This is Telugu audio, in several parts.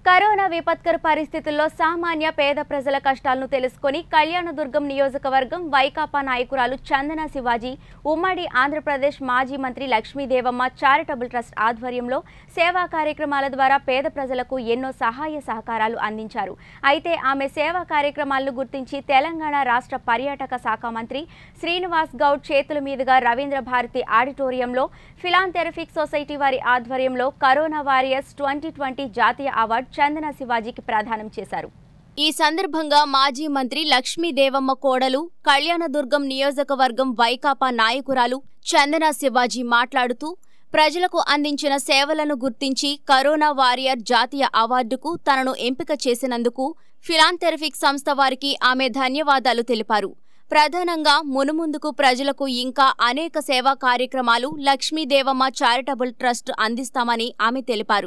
కరోనా విపత్కర పరిస్థితుల్లో సామాన్య పేద ప్రజల కష్టాలను తెలుసుకొని కళ్యాణదుర్గం నియోజకవర్గం వైకాపా నాయకురాలు చందన శివాజీ ఉమ్మడి ఆంధ్రప్రదేశ్ మాజీ మంత్రి లక్ష్మీదేవమ్మ చారిటబుల్ ట్రస్ట్ ఆధ్వర్యంలో సేవా కార్యక్రమాల ద్వారా పేద ప్రజలకు ఎన్నో సహాయ సహకారాలు అందించారు అయితే ఆమె సేవా కార్యక్రమాలను గుర్తించి తెలంగాణ రాష్ట్ర పర్యాటక శాఖ మంత్రి శ్రీనివాస్ గౌడ్ చేతుల మీదుగా రవీంద్ర భారతి ఆడిటోరియంలో ఫిలాంథెరఫిక్ సొసైటీ వారి ఆధ్వర్యంలో కరోనా వారియర్స్ ట్వంటీ ట్వంటీ జాతీయ అవార్డు చందన శివాజీకి ప్రదానం చేశారు ఈ సందర్భంగా మాజీ మంత్రి లక్ష్మీదేవమ్మ కోడలు కళ్యాణదుర్గం నియోజకవర్గం వైకాపా నాయకురాలు చందన శివాజీ మాట్లాడుతూ ప్రజలకు అందించిన సేవలను గుర్తించి కరోనా వారియర్ జాతీయ అవార్డుకు తనను ఎంపిక చేసినందుకు ఫిలాంథెరఫిక్ సంస్థ వారికి ఆమె ధన్యవాదాలు తెలిపారు ప్రధానంగా మునుముందుకు ప్రజలకు ఇంకా అనేక సేవా కార్యక్రమాలు లక్ష్మీదేవమ్మ చారిటబుల్ ట్రస్ట్ అందిస్తామని ఆమె తెలిపారు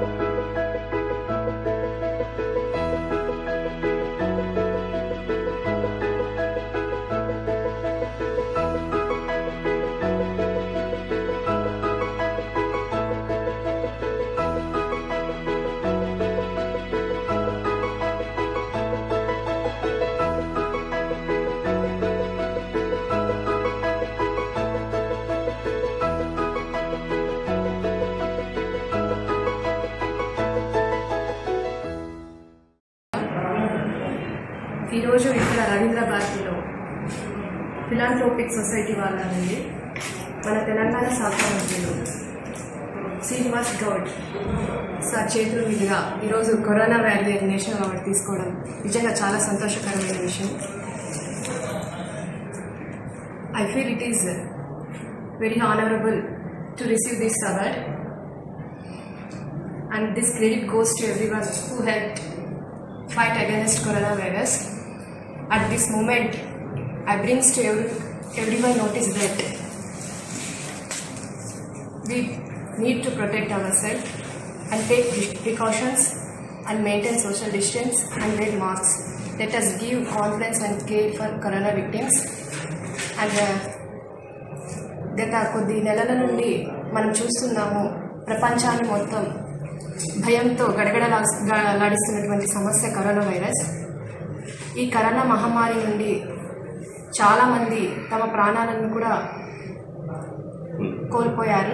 ఈరోజు ఇక్కడ రవీంద్ర భారతిలో ఫిలాంథ్రోపిక్ సొసైటీ వాళ్ళ నుండి మన తెలంగాణ శాఖ మంత్రులు శ్రీనివాస్ గౌడ్ సార్ చేతుల మీదుగా ఈరోజు కరోనా వ్యాధి నేషనల్ అవార్డు తీసుకోవడం నిజంగా చాలా సంతోషకరమైన విషయం I feel it is very honourable to receive this award and this credit goes to everyone who helped fight against coronavirus. At this moment, I brings to every, everyone notice that we need to protect ourselves and take pre- precautions and maintain social distance and wear masks. Let us give confidence and care for corona victims and uh, గత కొద్ది నెలల నుండి మనం చూస్తున్నాము ప్రపంచాన్ని మొత్తం భయంతో గడగడలాడిస్తున్నటువంటి సమస్య కరోనా వైరస్ ఈ కరోనా మహమ్మారి నుండి చాలామంది తమ ప్రాణాలను కూడా కోల్పోయారు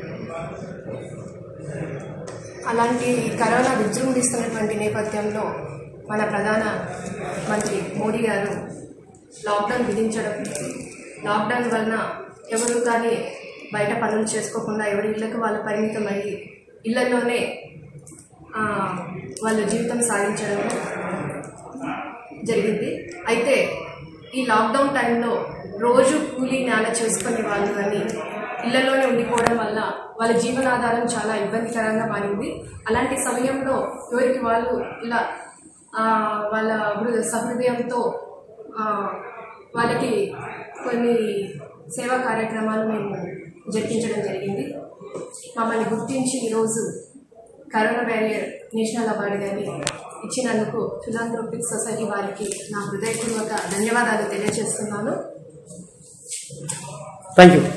అలాంటి కరోనా విజృంభిస్తున్నటువంటి నేపథ్యంలో మన ప్రధాన మంత్రి మోడీ గారు లాక్డౌన్ విధించడం లాక్డౌన్ వలన ఎవరు కానీ బయట పనులు చేసుకోకుండా ఎవరి ఇళ్లకు వాళ్ళు పరిమితం అయ్యి ఇళ్లలోనే ఆ, వాళ్ళ జీవితం సాగించడం జరిగింది అయితే ఈ లాక్డౌన్ టైంలో రోజు కూలీ నేల చేసుకునే వాళ్ళు కానీ ఇళ్లలోనే ఉండిపోవడం వల్ల వాళ్ళ జీవనాధారం చాలా ఇబ్బందికరంగా మారింది అలాంటి సమయంలో ఎవరికి వాళ్ళు ఇలా ఆ, వాళ్ళ హృ సహృదయంతో ఆ, వాళ్ళకి కొన్ని సేవా కార్యక్రమాలు మేము జరిపించడం జరిగింది మమ్మల్ని గుర్తించి ఈరోజు కరోనా బ్యారియర్ నేషనల్ అవార్డు కానీ ఇచ్చినందుకు ఫిలాంథ్రోపిక్ సొసైటీ వారికి నా హృదయపూర్వక ధన్యవాదాలు తెలియజేస్తున్నాను థ్యాంక్ యూ